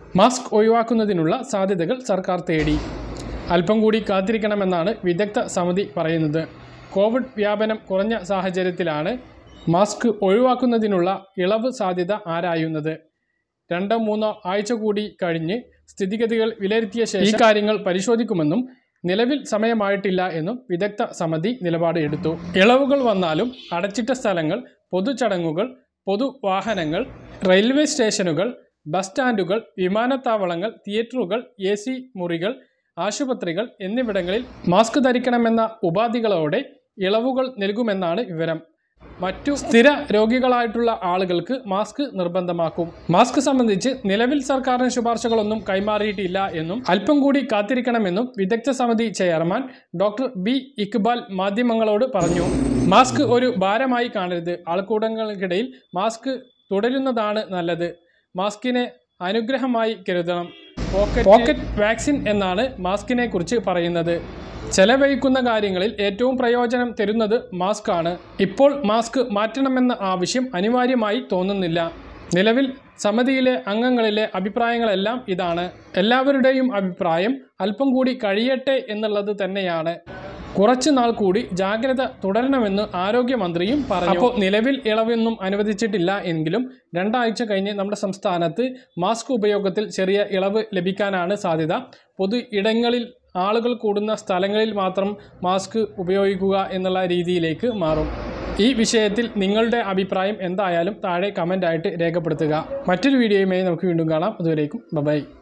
mask ഒഴിവാക്കുന്നതിനുള്ള സാധ്യതകൾ സർക്കാർ തേടി അല്പം കൂടി കാത്തിരിക്കണമെന്നാണ് വിദഗ്ധ സമിതി പറയുന്നത് കോവിഡ് വ്യാപനം കുറഞ്ഞ സാഹചര്യത്തിലാണ് മാസ്ക് ഒഴിവാക്കുന്നതിനുള്ള ഇളവ് സാധ്യത ആരായുന്നത് രണ്ടോ മൂന്നോ ആഴ്ച കൂടി കഴിഞ്ഞ് സ്ഥിതിഗതികൾ വിലയിരുത്തിയ ശേഷം ഈ കാര്യങ്ങൾ പരിശോധിക്കുമെന്നും നിലവിൽ സമയമായിട്ടില്ല എന്നും വിദഗ്ധ സമിതി നിലപാട് എടുത്തു ഇളവുകൾ വന്നാലും അടച്ചിട്ട സ്ഥലങ്ങൾ പൊതുചടങ്ങുകൾ പൊതുവാഹനങ്ങൾ റെയിൽവേ സ്റ്റേഷനുകൾ ബസ് സ്റ്റാൻഡുകൾ വിമാനത്താവളങ്ങൾ തിയേറ്ററുകൾ എ സി മുറികൾ ആശുപത്രികൾ എന്നിവിടങ്ങളിൽ മാസ്ക് ധരിക്കണമെന്ന ഉപാധികളോടെ ഇളവുകൾ നൽകുമെന്നാണ് വിവരം മറ്റു സ്ഥിര രോഗികളായിട്ടുള്ള ആളുകൾക്ക് മാസ്ക് നിർബന്ധമാക്കും മാസ്ക് സംബന്ധിച്ച് നിലവിൽ സർക്കാരിന് ശുപാർശകളൊന്നും കൈമാറിയിട്ടില്ല എന്നും അല്പം കൂടി കാത്തിരിക്കണമെന്നും വിദഗ്ധ സമിതി ചെയർമാൻ ഡോക്ടർ ബി ഇക്ബാൽ മാധ്യമങ്ങളോട് പറഞ്ഞു മാസ്ക് ഒരു ഭാരമായി കാണരുത് ആൾക്കൂട്ടങ്ങൾക്കിടയിൽ മാസ്ക് തുടരുന്നതാണ് നല്ലത് മാസ്കിനെ അനുഗ്രഹമായി കരുതണം പോക്കറ്റ് പോക്കറ്റ് വാക്സിൻ എന്നാണ് മാസ്കിനെ കുറിച്ച് പറയുന്നത് ചെലവഴിക്കുന്ന കാര്യങ്ങളിൽ ഏറ്റവും പ്രയോജനം തരുന്നത് മാസ്ക് ആണ് ഇപ്പോൾ മാസ്ക് മാറ്റണമെന്ന ആവശ്യം അനിവാര്യമായി തോന്നുന്നില്ല നിലവിൽ സമിതിയിലെ അംഗങ്ങളിലെ അഭിപ്രായങ്ങളെല്ലാം ഇതാണ് എല്ലാവരുടെയും അഭിപ്രായം അല്പം കൂടി കഴിയട്ടെ എന്നുള്ളത് തന്നെയാണ് കുറച്ചു നാൾ കൂടി ജാഗ്രത തുടരണമെന്ന് ആരോഗ്യമന്ത്രിയും പറഞ്ഞു അപ്പോൾ നിലവിൽ ഇളവൊന്നും അനുവദിച്ചിട്ടില്ല എങ്കിലും രണ്ടാഴ്ച കഴിഞ്ഞ് നമ്മുടെ സംസ്ഥാനത്ത് മാസ്ക് ഉപയോഗത്തിൽ ചെറിയ ഇളവ് ലഭിക്കാനാണ് സാധ്യത പൊതു ഇടങ്ങളിൽ ആളുകൾ കൂടുന്ന സ്ഥലങ്ങളിൽ മാത്രം മാസ്ക് ഉപയോഗിക്കുക എന്നുള്ള രീതിയിലേക്ക് മാറും ഈ വിഷയത്തിൽ നിങ്ങളുടെ അഭിപ്രായം എന്തായാലും താഴെ കമൻ്റായിട്ട് രേഖപ്പെടുത്തുക മറ്റൊരു വീഡിയോയുമായി നമുക്ക് വീണ്ടും കാണാം അതുവരേക്കും ബൈ